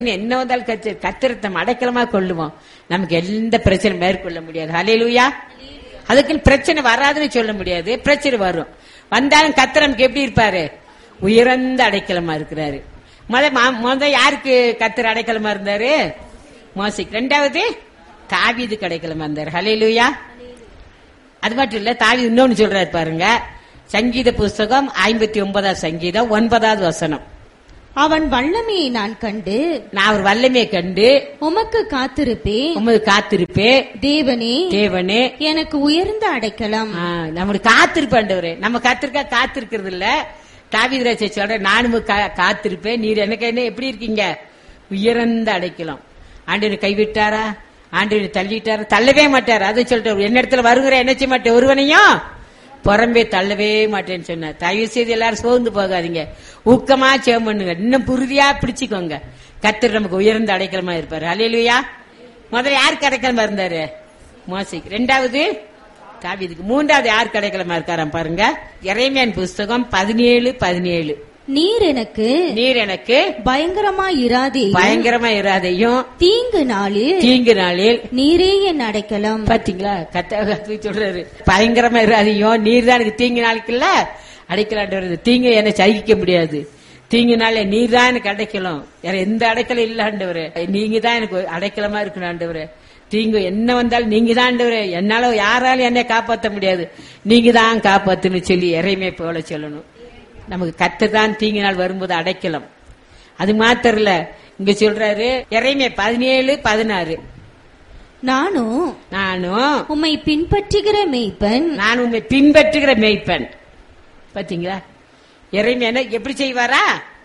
என்ன வந்தாலும் கத்து கத்திரத்தை அடைக்கலமா கொள்ளுவோம் நமக்கு எந்த பிரச்சனை மேற்கொள்ள முடியாது ஹalleluya அதுக்கு பிரச்சனை வராதுன்னு சொல்ல முடியாது பிரச்சனை வரும் வந்தாலும் கத்தர் நமக்கு எப்படி இருப்பாரு உயர்ந்த அடைக்கலமா இருக்கிறாரு முத மா- முத யாருக்கு கத்தர் அடைக்கலமா இருந்தாரு மோசிக் ரெண்டாவது தாவீதுக்கு அடைக்கலமா இருந்தாரு ஹalleluya அது மட்டும் இல்ல தாவி இன்னொன்னு சொல்றாரு பாருங்க சங்கீத புஸ்தகம் ஐம்பத்தி ஒன்பதாவது சங்கீதம் ஒன்பதாவது வசனம் அவன் வல்லமையை நான் கண்டு நான் அவர் வல்லமையை கண்டு உமக்கு காத்திருப்பேன் உமது காத்திருப்பே தேவனே தேவனே எனக்கு உயர்ந்த அடைக்கலம் ஆ, நம்மளுக்கு காத்திருப்பாண்டவரே நம்ம கத்திருக்கா காத்திருக்கிறது இல்ல தாவிதராஜ சொல்ற நானும் கா- காத்திருப்பேன் நீர் எனக்கு என்ன எப்படி இருக்கீங்க உயர்ந்த அடைக்கலாம் ஆண்டவர் கைவிட்டாரா ஆண்டவர் தள்ளிட்டாரா தள்ளவே மாட்டார் அதை சொல்லிட்டு என்ன இடத்துல வருகிற என்ன செய்ய மாட்டேன் ஒருவனையும் புறம்பே தள்ளவே மாட்டேன்னு சொன்னார் தயவு செய்து எல்லாரும் சோர்ந்து போகாதீங்க ஊக்கமா சேம் பண்ணுங்க இன்னும் புறுதியா பிடிச்சுக்கோங்க கத்தர் நமக்கு உயர்ந்த அடைக்கலமா இருப்பாரு அலையிலுயா முதல்ல யாருக்கு அடைக்கலமா இருந்தாரு மோசிக்கு ரெண்டாவது தாவீதுக்கு மூன்றாவது யார் கிடைக்கலமா இருக்காராம் பாருங்க இறைமையான் புஸ்தகம் பதினேழு பதினேழு நீர் எனக்கு நீர் எனக்கு பயங்கரமாய் இராதே பயங்கரமா இராதையும் தீங்கு நாளில் தீங்கு நாளில் நீரே என் அடைக்கலம் பாத்தீங்களா கத்த கத்து சொல்றாரு பயங்கரமா இராதையும் நீர் தான் எனக்கு தீங்கு நாளுக்குல்ல அடைக்கலாண்டு தீங்கு என்ன சகிக்க முடியாது தீங்கு நாளே நீர் தான் எனக்கு அடைக்கலம் வேற எந்த அடைக்கலம் இல்ல ஆண்டவரே நீங்க தான் எனக்கு அடைக்கலமா இருக்கணும் ஆண்டவரே தீங்கு என்ன வந்தாலும் நீங்க தான் ஆண்டவரே என்னால யாராலும் என்னை காப்பாத்த முடியாது நீங்க தான் காப்பாத்துன்னு சொல்லி இறைமை போல சொல்லணும் நமக்கு கத்து தான் தீங்கு நாள் வரும்போது அடைக்கலம் அது மாத்திரம் இல்ல இங்க சொல்றாரு இறைமை பதினேழு பதினாறு நானும் நானும் உம்மை பின்பற்றுகிற மெய்ப்பன் நான் உண்மை பின்பற்றுகிற மேய்ப்பன் பாத்தீங்களா இறைமையான எப்படி செய்வாரா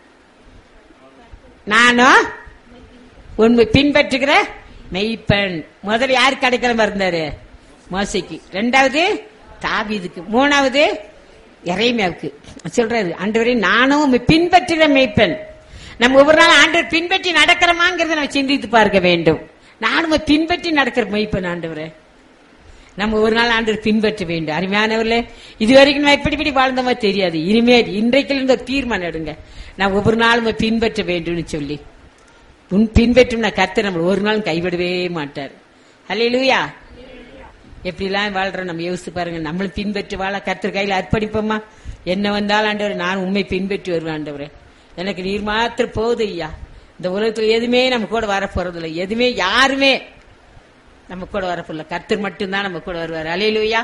நானும் உண்மை பின்பற்றுகிற மெய்ப்பன் முதல்ல யாருக்கு அடைக்கலம் இருந்தாரு மோசைக்கு ரெண்டாவது தாவீதுக்கு மூணாவது இறைமையாவுக்கு சொல்றாரு ஆண்டவரே நானும் உம்மை பின்பற்றுகிற மெய்ப்பன் நம்ம ஒவ்வொரு நாள் ஆண்டவர் பின்பற்றி நடக்கிறோமாங்கிறத நம்ம சிந்தித்து பார்க்க வேண்டும் நானும் உம்மை பின்பற்றி நடக்கிற மெய்ப்பன் ஆண்டவரே நம்ம ஒரு நாள் ஆண்டவர் பின்பற்ற வேண்டும் அருமையானவர்களே இது வரைக்கும் நம்ம எப்படி இப்படி வாழ்ந்தோமோ தெரியாது இனிமேல் இன்றைக்குல இருந்து ஒரு தீர்மானம் எடுங்க நான் ஒவ்வொரு நாளும் பின்பற்ற வேண்டும்னு சொல்லி உன் பின்பற்றும் நான் கர்த்தர் நம்ம ஒரு நாளும் கைவிடவே மாட்டார் அல்லையா எப்படிலாம் வாழ்றோம் நம்ம யோசிச்சு பாருங்க நம்மளும் பின்பற்றி வாழ கர்த்தர் கையில அர்ப்பணிப்போமா என்ன வந்தாலும் ஆண்டவர் நான் உண்மை பின்பற்றி வருவேன் ஆண்டவரே எனக்கு நீர் மாத்திரம் போகுது ஐயா இந்த உலகத்துல எதுவுமே நம்ம கூட வர போறதில்லை எதுவுமே யாருமே நம்ம கூட வரப்போல கர்த்தர் மட்டும்தான் நம்ம கூட வருவார் அலையிலுயா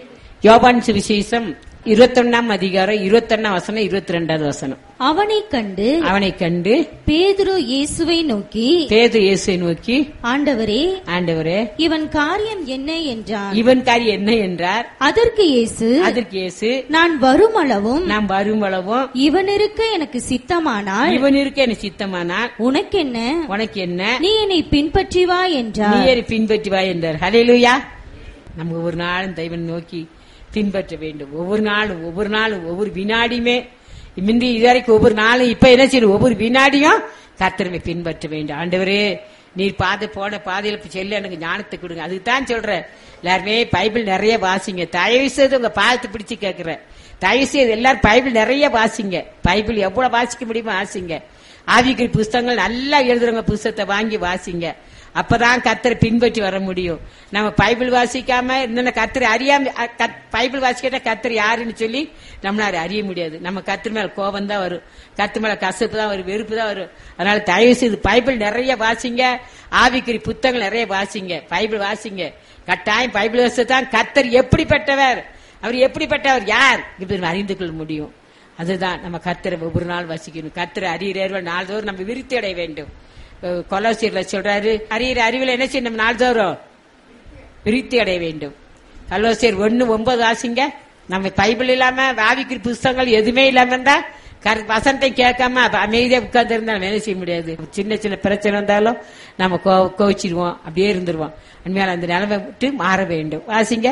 யோபான் சுவிசேஷம் இருபத்தொன்னாம் அதிகாரம் இருபத்தொன்னாம் வசனம் இருபத்தி ரெண்டாவது வசனம் அவனைக் கண்டு அவனை கண்டு பேதுரு இயேசுவை நோக்கி பேது இயேசுவை நோக்கி ஆண்டவரே ஆண்டவரே இவன் காரியம் என்ன என்றான் இவன் காரியம் என்ன என்றார் அதற்கு இயேசு அதற்கு இயேசு நான் வருமளவும் நாம் வருமளவும் இவன் இருக்க எனக்கு சித்தமானால் இவன் இருக்க எனக்கு சித்தமானால் உனக்கென்ன உனக்கு என்ன நீ என்னை பின்பற்றி வா நீ என்றார் ஏறி பின்பற்றி வா என்றார் ஹalleluya நம்ம ஒவ்வொரு நாளும் தெய்வன் நோக்கி பின்பற்ற வேண்டும் ஒவ்வொரு நாளும் ஒவ்வொரு நாளும் ஒவ்வொரு வினாடியுமே முந்தி இதுவரைக்கும் ஒவ்வொரு நாளும் இப்ப என்ன செய்யணும் ஒவ்வொரு வினாடியும் கர்த்தரமை பின்பற்ற வேண்டும் ஆண்டவரே நீர் பாதை போன பாதையில இப்ப செல்ல எனக்கு ஞானத்தை கொடுங்க அதுக்கு தான் சொல்றேன் எல்லாருமே பைபிள் நிறைய வாசிங்க தயவு செய்து உங்க பாதத்தை பிடிச்சு கேட்கிறேன் தயவு செய்து எல்லாரும் பைபிள் நிறைய வாசிங்க பைபிள் எவ்வளவு வாசிக்க முடியுமோ வாசிங்க ஆவிக்குரிய புஸ்தகங்கள் நல்லா எழுதுறவங்க புஸ்தகத்தை வாங்கி வாசிங்க அப்பதான் கத்தரை பின்பற்றி வர முடியும் நம்ம பைபிள் வாசிக்காம இன்னும் கத்தரை அறியாம அ, கத்- பைபிள் வாசிக்கிட்ட கத்தர் யாருன்னு சொல்லி நம்மளால அறிய முடியாது நம்ம கத்திர மேல கோபம் தான் வரும் கத்து மேல கசப்பு தான் வரும் வெறுப்பு தான் வரும் அதனால தயவு செய்து பைபிள் நிறைய வாசிங்க ஆவிக்குரிய புத்தகங்கள் நிறைய வாசிங்க பைபிள் வாசிங்க கட்டாயம் பைபிள் வாசித்தான் கத்தர் எப்படிப்பட்டவர் அவர் எப்படிப்பட்டவர் யார் இப்படி நம்ம அறிந்து கொள்ள முடியும் அதுதான் நம்ம கத்தரை ஒவ்வொரு நாள் வசிக்கணும் கத்தரை அறிகிறவர்கள் நாள்தோறும் நம்ம விருத்தி அடைய வேண்டும் அஹ் கொலோசியர்ல சொல்றாரு அறிகிற அறிவில் என்ன செய்யணும் நம்ம நாள்தோறும் விருத்தி அடைய வேண்டும் கலோசியர் ஒன்னு ஒன்பது வாசிங்க நம்ம பைபிள் இல்லாம ஆவிக்குரிய புஸ்தகங்கள் எதுவுமே இல்லாம இருந்தா கர- வசனத்தை கேட்காம அப்ப அமைதியா உட்கார்ந்து இருந்தா நம்ம என்ன செய்ய முடியாது சின்ன சின்ன பிரச்சனை வந்தாலும் நம்ம கோ- கோவிச்சிருவோம் அப்படியே இருந்துருவோம் உண்மையால அந்த நிலைமை விட்டு மாற வேண்டும் வாசிங்க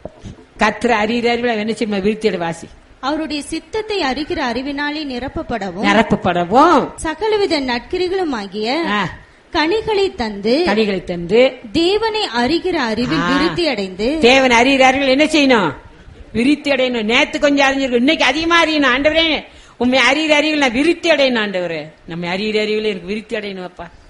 கத்திர அறிகிற அறிவில் என்ன செய்யணும் விருத்தி அடை வாசி அவருடைய சித்தத்தை அறிகிற அறிவினாலே நிரப்பப்படவும் நிரப்பப்படவும் சகலவித நற்கிரிகளும் ஆகிய ஆ, கனிகளை தந்து கனிகளை தந்து தேவனை அறிகிற அறிவில் ஆ. விருத்தி அடைந்து தேவன் அறிகிறார்கள் என்ன செய்யணும் விருத்தி அடையணும் நேத்து கொஞ்சம் அறிஞ்சிருக்கும் இன்னைக்கு அதிகமா அறியணும் ஆண்டவரே உண்மை அறிகிற அறிவில் நான் விருத்தி அடையணும் ஆண்டவரே நம்ம அறிகிற அறிவில் எனக்கு விருத்தி அடையணும் அப்பா